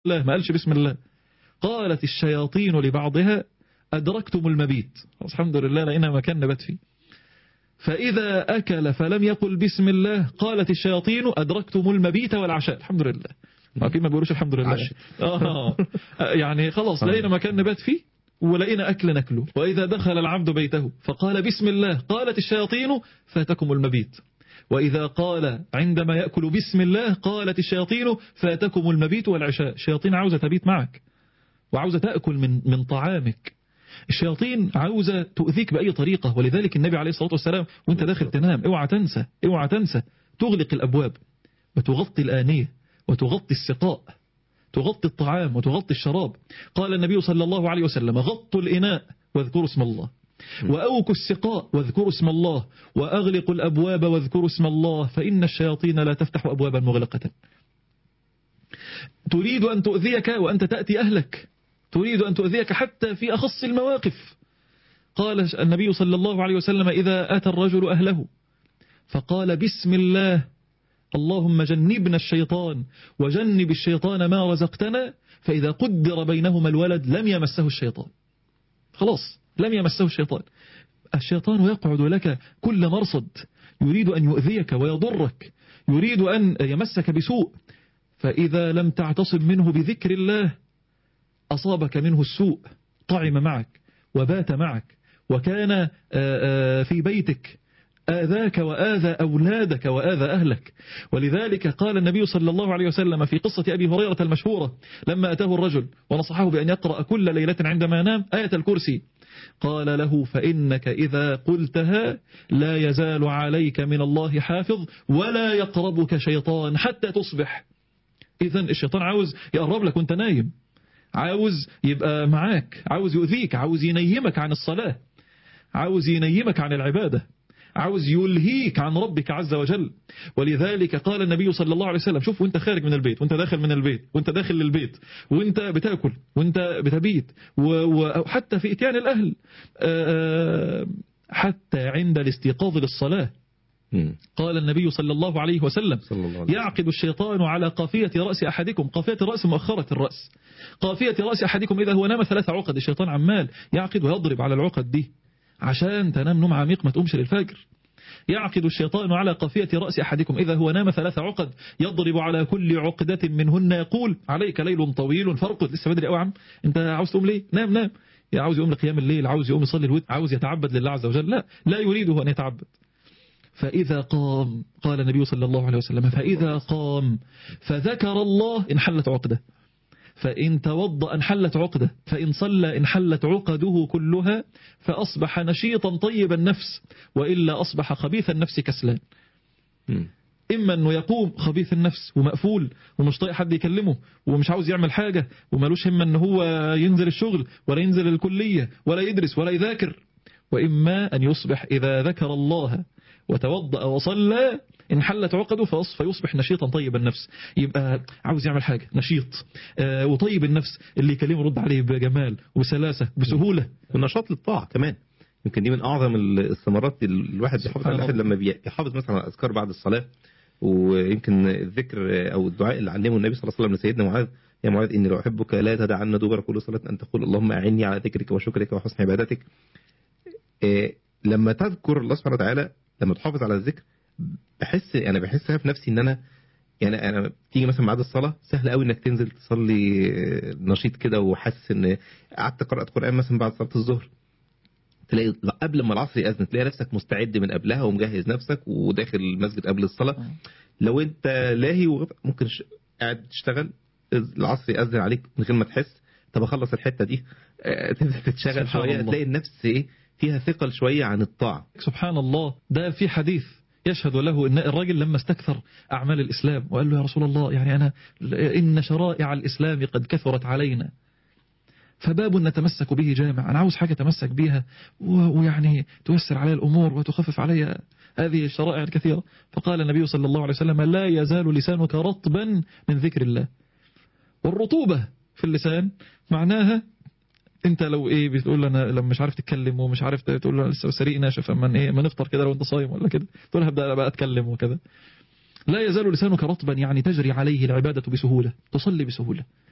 الله ما قالش بسم الله قالت الشياطين لبعضها أدركتم المبيت الحمد لله لقينا مكان نبات فيه فإذا أكل فلم يقل بسم الله قالت الشياطين أدركتم المبيت والعشاء الحمد لله ما في ما بيقولوش الحمد لله آه يعني خلاص لقينا مكان نبات فيه ولقينا أكل نكله وإذا دخل العبد بيته فقال بسم الله قالت الشياطين فاتكم المبيت وإذا قال عندما يأكل بسم الله قالت الشياطين فاتكم المبيت والعشاء الشياطين عاوزة تبيت معك وعاوزة تأكل من, من طعامك الشياطين عاوزة تؤذيك بأي طريقة ولذلك النبي عليه الصلاة والسلام وانت داخل تنام اوعى تنسى اوعى تنسى تغلق الأبواب وتغطي الآنية وتغطي السقاء تغطي الطعام وتغطي الشراب قال النبي صلى الله عليه وسلم غطوا الإناء واذكروا اسم الله وأوكوا السقاء واذكروا اسم الله وأغلقوا الأبواب واذكروا اسم الله فإن الشياطين لا تفتح أبوابا مغلقة تريد أن تؤذيك وأنت تأتي أهلك تريد أن تؤذيك حتى في أخص المواقف قال النبي صلى الله عليه وسلم إذا أتى الرجل أهله فقال بسم الله اللهم جنبنا الشيطان وجنب الشيطان ما رزقتنا فإذا قدر بينهما الولد لم يمسه الشيطان خلاص لم يمسه الشيطان الشيطان يقعد لك كل مرصد يريد أن يؤذيك ويضرك يريد أن يمسك بسوء فإذا لم تعتصم منه بذكر الله أصابك منه السوء طعم معك وبات معك وكان في بيتك آذاك وآذى أولادك وآذى أهلك ولذلك قال النبي صلى الله عليه وسلم في قصة أبي هريرة المشهورة لما أتاه الرجل ونصحه بأن يقرأ كل ليلة عندما ينام آية الكرسي قال له فإنك إذا قلتها لا يزال عليك من الله حافظ ولا يقربك شيطان حتى تصبح إذا الشيطان عاوز يقرب لك وانت نايم عاوز يبقى معاك عاوز يؤذيك عاوز ينيمك عن الصلاة عاوز ينيمك عن العبادة عاوز يلهيك عن ربك عز وجل ولذلك قال النبي صلى الله عليه وسلم شوف وانت خارج من البيت وانت داخل من البيت وانت داخل للبيت وانت بتاكل وانت بتبيت وحتى في اتيان الأهل حتى عند الاستيقاظ للصلاة قال النبي صلى الله عليه وسلم صلى الله عليه يعقد الشيطان على قافية رأس أحدكم قافية الرأس مؤخرة الرأس قافية رأس أحدكم إذا هو نام ثلاث عقد الشيطان عمال يعقد ويضرب على العقد دي عشان تنام نوم عميق ما تقومش للفجر يعقد الشيطان على قافية رأس أحدكم إذا هو نام ثلاث عقد يضرب على كل عقدة منهن يقول عليك ليل طويل فارقد لسه بدري قوي عم انت عاوز تقوم ليه نام نام عاوز يقوم لقيام الليل عاوز يقوم يصلي الوتر عاوز يتعبد لله عز وجل لا لا يريده أن يتعبد فإذا قام قال النبي صلى الله عليه وسلم فإذا قام فذكر الله انحلت عقده فإن توضأ انحلت عقده فإن صلى انحلت عقده كلها فأصبح نشيطا طيب النفس وإلا أصبح خبيث النفس كسلان إما أنه يقوم خبيث النفس ومقفول ومش طايق حد يكلمه ومش عاوز يعمل حاجة ومالوش همة أنه هو ينزل الشغل ولا ينزل الكلية ولا يدرس ولا يذاكر وإما أن يصبح إذا ذكر الله وتوضأ وصلى انحلت عقده فيصبح نشيطا طيب النفس يبقى عاوز يعمل حاجة نشيط آه وطيب النفس اللي يكلمه يرد عليه بجمال وبسلاسة بسهولة والنشاط للطاعة كمان يمكن دي من أعظم الثمرات الواحد بيحافظ على الواحد لما بيحافظ مثلا على الأذكار بعد الصلاة ويمكن الذكر أو الدعاء اللي علمه النبي صلى الله عليه وسلم لسيدنا معاذ يا معاذ إني لو أحبك لا تدعن دبر كل صلاة أن تقول اللهم أعني على ذكرك وشكرك وحسن عبادتك آه لما تذكر الله سبحانه وتعالى لما تحافظ على الذكر بحس انا بحسها في نفسي ان انا يعني انا تيجي مثلا ميعاد الصلاه سهل قوي انك تنزل تصلي نشيط كده وحاسس ان قعدت قرات قران مثلا بعد صلاه الظهر تلاقي قبل ما العصر يأذن تلاقي نفسك مستعد من قبلها ومجهز نفسك وداخل المسجد قبل الصلاه لو انت لاهي ممكن قاعد تشتغل العصر يأذن عليك من غير ما تحس طب اخلص الحته دي تبدا تتشغل شويه تلاقي النفس ايه فيها ثقل شويه عن الطاعه سبحان الله ده في حديث يشهد له ان الراجل لما استكثر اعمال الاسلام وقال له يا رسول الله يعني انا ان شرائع الاسلام قد كثرت علينا فباب نتمسك به جامع انا عاوز حاجه اتمسك بيها ويعني تيسر علي الامور وتخفف علي هذه الشرائع الكثيره فقال النبي صلى الله عليه وسلم لا يزال لسانك رطبا من ذكر الله والرطوبه في اللسان معناها انت لو ايه بتقول انا لما مش عارف تتكلم ومش عارف تقول له لسه سريق ناشف اما ايه ما نفطر كده لو انت صايم ولا كده تقول هبدا بقى اتكلم وكذا لا يزال لسانك رطبا يعني تجري عليه العبادة بسهولة تصلي بسهولة